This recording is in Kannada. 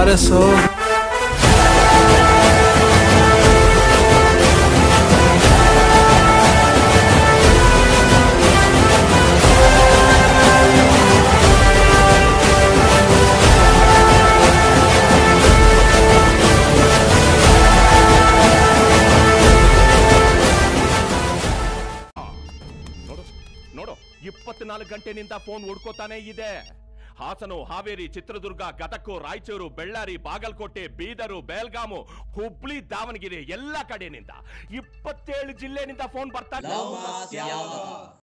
ಹರಸೋ ನೋಡು ನೋಡು ಇಪ್ಪತ್ನಾಲ್ಕು ಗಂಟೆನಿಂದ ಫೋನ್ ಹುಡ್ಕೋತಾನೆ ಇದೆ ಹಾಸನು ಹಾವೇರಿ ಚಿತ್ರದುರ್ಗ ಗದಗು ರಾಯಚೂರು ಬೆಳ್ಳಾರಿ ಬಾಗಲಕೋಟೆ ಬೀದರು ಬೆಲ್ಗಾಮು ಹುಬ್ಳಿ ದಾವಣಗೆರೆ ಎಲ್ಲ ಕಡೆನಿಂದ ಇಪ್ಪತ್ತೇಳು ಜಿಲ್ಲೆನಿಂದ ಫೋನ್ ಬರ್ತಾ ಇದೆ.